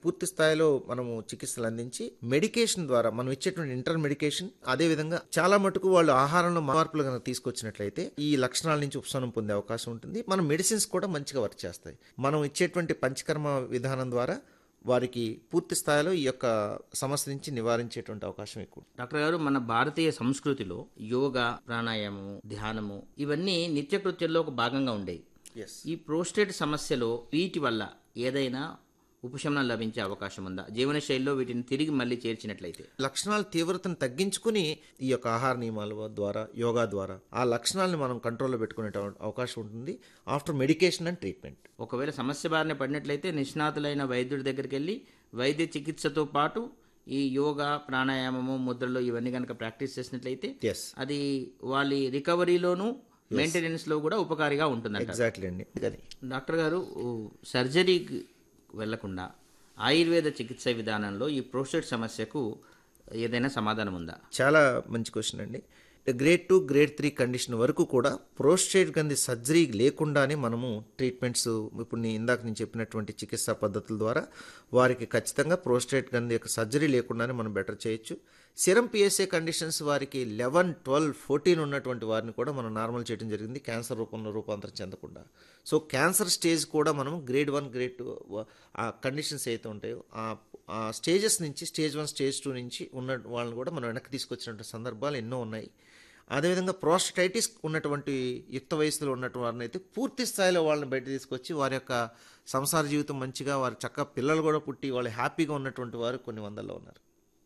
పూర్తి స్థాయిలో మనము చికిత్సలు అందించి మెడికేషన్ ద్వారా మనం ఇచ్చేటువంటి ఇంటర్ మెడికేషన్ అదే విధంగా చాలా మటుకు వాళ్ళు ఆహారంలో మార్పులు కనుక తీసుకొచ్చినట్లయితే ఈ లక్షణాల నుంచి ఉపశమనం పొందే అవకాశం ఉంటుంది మన మెడిసిన్స్ కూడా మంచిగా వర్క్ చేస్తాయి మనం ఇచ్చేటువంటి పంచకర్మ విధానం ద్వారా వారికి పూర్తి స్థాయిలో ఈ యొక్క సమస్య నుంచి నివారించేటువంటి అవకాశం ఎక్కువ డాక్టర్ గారు మన భారతీయ సంస్కృతిలో యోగా ప్రాణాయామము ధ్యానము ఇవన్నీ నిత్యకృత్యంలో ఒక భాగంగా ఉండేవి ఎస్ ఈ ప్రోస్టేట్ సమస్యలో వీటి వల్ల ఏదైనా ఉపశమనం లభించే అవకాశం ఉందా జీవన శైలిలో వీటిని తిరిగి మళ్ళీ చేర్చినట్లయితే లక్షణాల తీవ్రతను తగ్గించుకుని ఈ యొక్క ఆహార నియమాల ద్వారా యోగా ద్వారా ఆ లక్షణాలను మనం కంట్రోల్లో పెట్టుకునే అవకాశం ఉంటుంది ఆఫ్టర్ మెడికేషన్ అండ్ ట్రీట్మెంట్ ఒకవేళ సమస్య బారిన పడినట్లయితే నిష్ణాతులైన వైద్యుడి దగ్గరికి వెళ్ళి వైద్య చికిత్సతో పాటు ఈ యోగా ప్రాణాయామము ముద్రలు ఇవన్నీ కనుక ప్రాక్టీస్ చేసినట్లయితే ఎస్ అది వాళ్ళ రికవరీలోను మెయింటెనెన్స్ లో కూడా ఉపకారిగా ఉంటుందంట ఎగ్జాక్ట్లీ అండి అది డాక్టర్ గారు ఊ, సర్జరీకి వెళ్లకుండా ఆయుర్వేద చికిత్స విధానంలో ఈ ప్రోస్టేట్ సమస్యకు ఏదైనా సమాధానం ఉందా చాలా మంచి క్వశ్చన్ అండి grade two grade three condition వరకు కూడా ప్రోస్టేట్ గంది సర్జరీ లేకుండానే మనము ట్రీట్మెంట్స్ ఇప్పుడు నేను ఇందాక నేను చెప్పినటువంటి చికిత్సా పద్ధతుల ద్వారా వారికి ఖచ్చితంగా ప్రోస్టేట్ గంది యొక్క సర్జరీ లేకుండానే మనం బెటర్ చేయొచ్చు సిరం పిఎస్ఏ కండిషన్స్ వారికి లెవెన్ ట్వెల్వ్ ఫోర్టీన్ ఉన్నటువంటి వారిని కూడా మనం నార్మల్ చేయడం జరిగింది క్యాన్సర్ రూపంలో రూపాంతరం చెందకుండా సో క్యాన్సర్ స్టేజ్ కూడా మనం గ్రేడ్ వన్ గ్రేడ్ టూ ఆ కండిషన్స్ అయితే ఉంటాయో ఆ ఆ స్టేజెస్ నుంచి స్టేజ్ వన్ స్టేజ్ టూ నుంచి ఉన్న వాళ్ళని కూడా మనం వెనక్కి తీసుకొచ్చినటువంటి సందర్భాలు ఎన్నో ఉన్నాయి అదేవిధంగా ప్రోస్టైటిస్ ఉన్నటువంటి యుక్త వయసులో ఉన్నటువంటి వారిని అయితే పూర్తి స్థాయిలో వాళ్ళని బయట తీసుకొచ్చి వారి యొక్క సంసార జీవితం మంచిగా వారి చక్కగా పిల్లలు కూడా పుట్టి వాళ్ళు హ్యాపీగా ఉన్నటువంటి వారు కొన్ని వందల్లో ఉన్నారు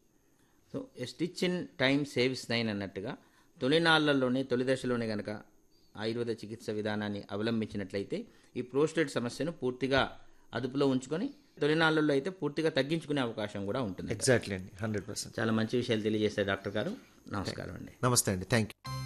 so a stitch in time saves nine అన్నట్టుగా తొలినాళ్లలోనే తొలి దశలోనే గనక ఆయుర్వేద చికిత్స విధానాన్ని అవలంబించినట్లయితే ఈ ప్రోస్టేట్ సమస్యను పూర్తిగా అదుపులో ఉంచుకొని తొలినాళ్లలో అయితే పూర్తిగా తగ్గించుకునే అవకాశం కూడా ఉంటుంది ఎగ్జాక్ట్లీ అండి హండ్రెడ్ పర్సెంట్ చాలా మంచి విషయాలు తెలియజేశారు డాక్టర్ గారు నమస్కారం అండి నమస్తే అండి థ్యాంక్ యూ